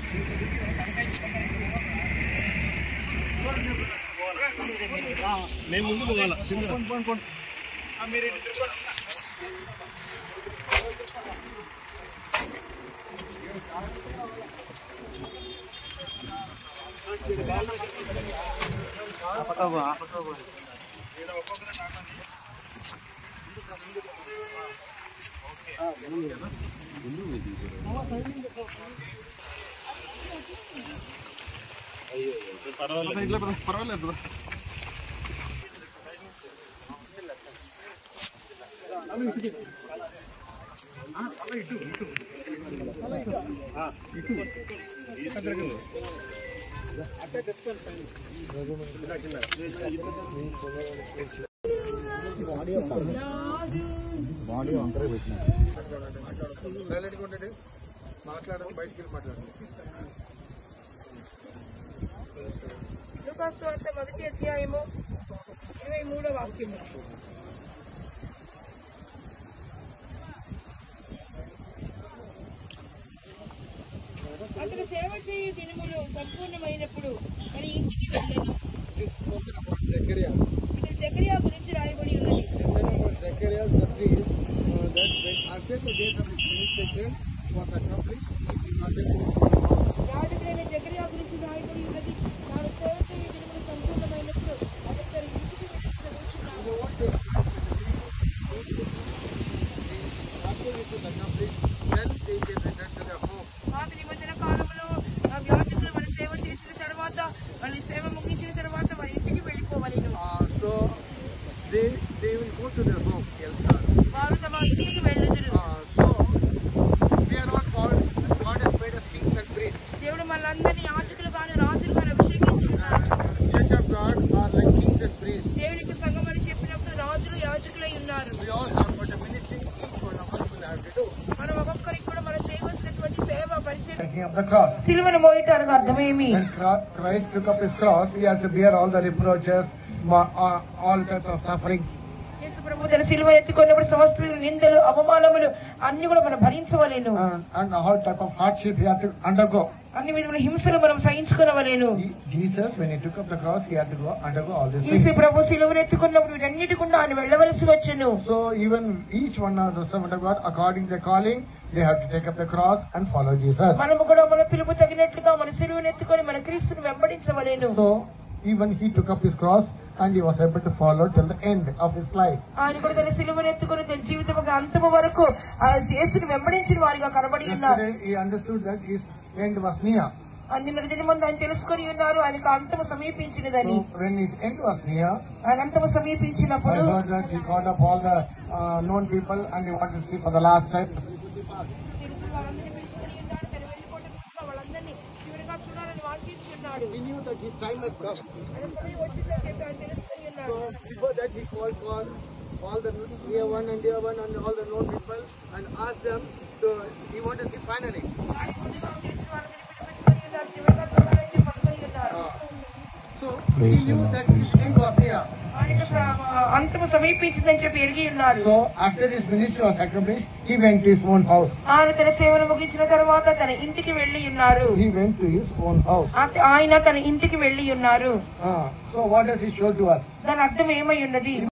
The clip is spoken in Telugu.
మేము ముందు పోవాలా పర్వాలేదు పర్వాలేదు సైలెంట్గా ఉండండి మాట్లాడండి బయటికి వెళ్ళి మాట్లాడండి లూకాసు వార్త మొదటి అధ్యాయము ఇరవై మూడో వాక్యము అతను సేవ చేయు దినములు సంపూర్ణమైనప్పుడు తన ఇంటికి వెళ్ళను This spoken about Zechariah. ఇక్కడ జకరియా గురించి రాయబడి ఉన్నది And then about Zechariah, the priest, uh, that when after the days of his ministration was accomplished, he started to యాజకుడైన జకరియా గురించి రాయబడి ఉన్నది తాను సేవ చేయు దినములు సంపూర్ణమైనప్పుడు అతను తన ఇంటికి వెళ్ళి ప్రవేశించాడు after it was accomplished, then they can return to their home. పాత నిబంధన కాలంలో ఆ యాజకులు మన సేవ చేసిన తర్వాత వాళ్ళ సేవ ముగించిన తర్వాత వాళ్ళ ఇంటికి వెళ్ళిపోవలేదు Uh, so they they will go to their home. Yes, sir. వారు తమ ఇంటికి వెళ్ళుదురు Uh, so we are not called. God has made us kings and priests. దేవుడు మనందరినీ యాజకులు కానీ రాజులు కానీ అభిషేకించున్నారు Uh, Church of God are like kings and priests. దేవునికి సంఘం అని చెప్పినప్పుడు రాజులు యాజకులై ఉన్నారు We all have got a ministry. Each one of us will have to do. మనం ఒక్కొక్కరికి కూడా మనం చేయవలసినటువంటి సేవ పరిచయం Taking up the cross. సిలువను మోయటానికి అర్థమేమి When Cro- Christ took up his cross, he has to bear all the reproaches, ma- uh, all types of sufferings. యేసు ప్రభు తన సిలువను ఎత్తుకున్నప్పుడు సమస్త నిందలు అవమానములు అన్ని కూడా మనం భరించవలేను And, and all type of hardship he had to undergo. అన్ని విధముల హింసలు మనం సహించుకునవలేను He- Jesus, when he took up the cross, he had to go undergo all these Yesu things. ప్రభు సిలువను ఎత్తుకున్నప్పుడు వీటన్నిటి గుండా ఆయన వెళ్ళవలసి వచ్చును So even each one of the servant of God, according to their calling, they have to take up the cross and follow Jesus. మనము కూడా మన పిలుపు తగినట్లుగా మన సిలువను ఎత్తుకొని మన క్రీస్తుని వెంబడించవలేను So even he took up his cross and he was able to follow till the end of his life. ఆయన కూడా తన సిలువను ఎత్తుకొని తన జీవితం యొక్క అంతము వరకు ఆ యేసుని వెంబడించిన వారిగా కనబడి ఉన్నారు Yesterday he understood that his end was near. నిన్న దిన ముందు ఆయన తెలుసుకొని ఉన్నారు ఆయనకు అంతము సమీపించినదని So when his end was near, ఆయన అంతము I సమీపించినప్పుడు heard that he called up all the uh, known people and he wanted to see for the last time. తెలుసు వారందరినీ పిలుచుకొని ఉన్నాడు తన వెళ్ళిపోవడం వాళ్ళందరినీ చివరిగా చూడాలని వాంఛించున్నాడు He knew that his time has come. ఆయన సమయం వచ్చిందని చెప్పి ఆయన తెలుసుకొని ఉన్నాడు So before that he called for all the year one and year one and all the known people and asked them to, he wanted to see finally. ఆయన ముందుగా ఉండేసిన వాళ్ళని పిలిపించుకొని ఉన్నారు చివరిగా చూడాలని చెప్పి అనుకొని ఉన్నారు So he knew that his end was near. ఆయనకు స- అంతము సమీపించిందని చెప్పి ఎరిగి ఉన్నారు So after his ministry was accomplished, he went to his own house. ఆయన తన సేవను ముగించిన తర్వాత తన ఇంటికి వెళ్లి ఉన్నారు He went to his own house. ఆ- ఆయన తన ఇంటికి వెళ్లి ఉన్నారు Ah, so what does he show to us? దాని అర్థం ఏమై ఉన్నది